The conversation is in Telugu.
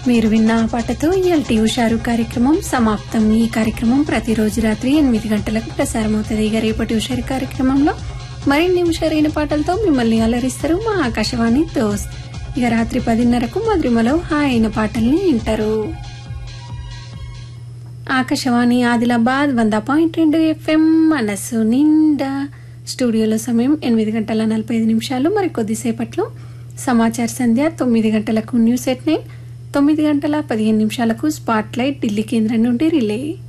మీరు విన్న ఆ పాటతో ఇయాల్టి హుషారు కార్యక్రమం సమాప్తం ఈ కార్యక్రమం ప్రతిరోజు రాత్రి ఎనిమిది గంటలకు ప్రసారమవుతుంది ఇక రేపటి హుషారు కార్యక్రమంలో మరిన్ని హుషారైన పాటలతో మిమ్మల్ని అలరిస్తారు మా ఆకాశవాణి దోస్త్ ఇక రాత్రి పదిన్నరకు మధురిమలో హాయైన పాటల్ని వింటారు ఆకాశవాణి ఆదిలాబాద్ వంద పాయింట్ రెండు ఎఫ్ఎం మనసు నిండా స్టూడియోలో సమయం ఎనిమిది గంటల నలభై ఐదు నిమిషాలు మరి కొద్దిసేపట్లో సమాచార సంధ్య తొమ్మిది గంటలకు న్యూస్ ఎట్ నైన్ తొమ్మిది గంటల పదిహేను నిమిషాలకు స్పాట్ లైట్ ఢిల్లీ కేంద్రం నుండి రిలే